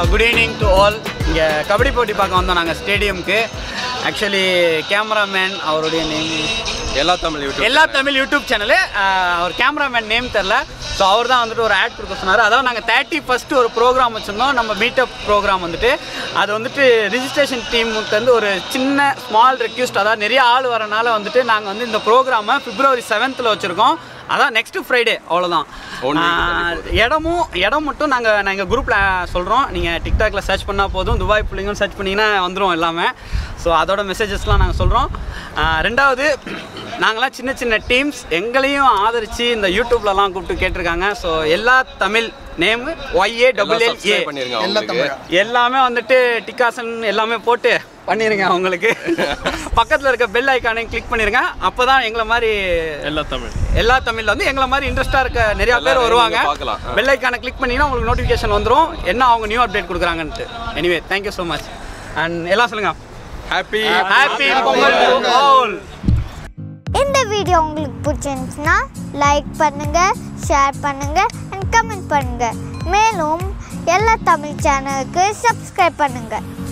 Good evening to all இங்கே கபடி போட்டி பார்க்க வந்தோம் நாங்கள் ஸ்டேடியம்க்கு ஆக்சுவலி கேமராமேன் அவருடைய நேம் எல்லா தமிழ் யூடியூப் எல்லா தமிழ் யூடியூப் சேனலு அவர் கேமராமேன் நேம் தெரில ஸோ அவர் தான் வந்துட்டு ஒரு ஆட் கொடுக்க சொன்னார் அதாவது நாங்கள் தேர்ட்டி ஃபஸ்ட்டு ஒரு ப்ரோக்ராம் வச்சுருந்தோம் நம்ம மீட்டப் ப்ரோக்ராம் வந்துட்டு அது வந்துட்டு ரிஜிஸ்ட்ரேஷன் டீமுக்கு வந்து ஒரு சின்ன ஸ்மால் ரெக்யூஸ்ட் அதாவது நிறைய ஆள் வரனால வந்துட்டு நாங்கள் வந்து இந்த ப்ரோக்ராமை பிப்ரவரி செவன்த்தில் வச்சுருக்கோம் அதான் நெக்ஸ்ட் ஃப்ரைடே அவ்வளோதான் One week ஆஹ், இடமும் இடம் மட்டும் நாங்கள் நாங்கள் குரூப்பில் சொல்கிறோம் நீங்கள் டிக்டாக்ல சர்ச் பண்ணால் போதும் துபாய் பிள்ளைங்கன்னு சர்ச் பண்ணிங்கன்னா வந்துடும் எல்லாமே ஸோ அதோட மெசேஜஸ்லாம் நாங்கள் சொல்கிறோம் ரெண்டாவது நாங்களாம் சின்ன சின்ன டீம்ஸ் எங்களையும் ஆதரித்து இந்த யூடியூப்லலாம் கூப்பிட்டு கேட்டிருக்காங்க ஸோ எல்லா Tamil name Y A double L A பண்ணிருங்க அவங்களுக்கு எல்லாமே வந்துட்டு டிக்காசன் எல்லாமே போட்டு பண்ணிருங்க அவங்களுக்கு பக்கத்தில் இருக்க பெல் ஐக்கானையும் கிளிக் பண்ணிருங்க அப்போ தான் எங்களை மாதிரி எல்லா தமிழ் எல்லா தமிழ்ல வந்து எங்களை மாதிரி இன்ட்ரெஸ்டாக இருக்க நிறைய பேர் எல்லாரையும் வருவாங்க நீங்க பார்க்கலாம். பெல் ஐக்கானை கிளிக் பண்ணிங்கன்னா உங்களுக்கு நோட்டிஃபிகேஷன் வந்துடும் என்ன அவங்க நியூ அப்டேட் கொடுக்குறாங்கன்ட்டு anyway thank you so much and எல்லாம் சொல்லுங்க happy happy Pongal to all இந்த வீடியோ உங்களுக்கு பிடிச்சிருந்துச்சுன்னா லைக் பண்ணுங்க ஷேர் பண்ணுங்க அண்ட் கமெண்ட் பண்ணுங்க மேலும் எல்லா தமிழ் சேனலுக்கு சப்ஸ்கிரைப் பண்ணுங்க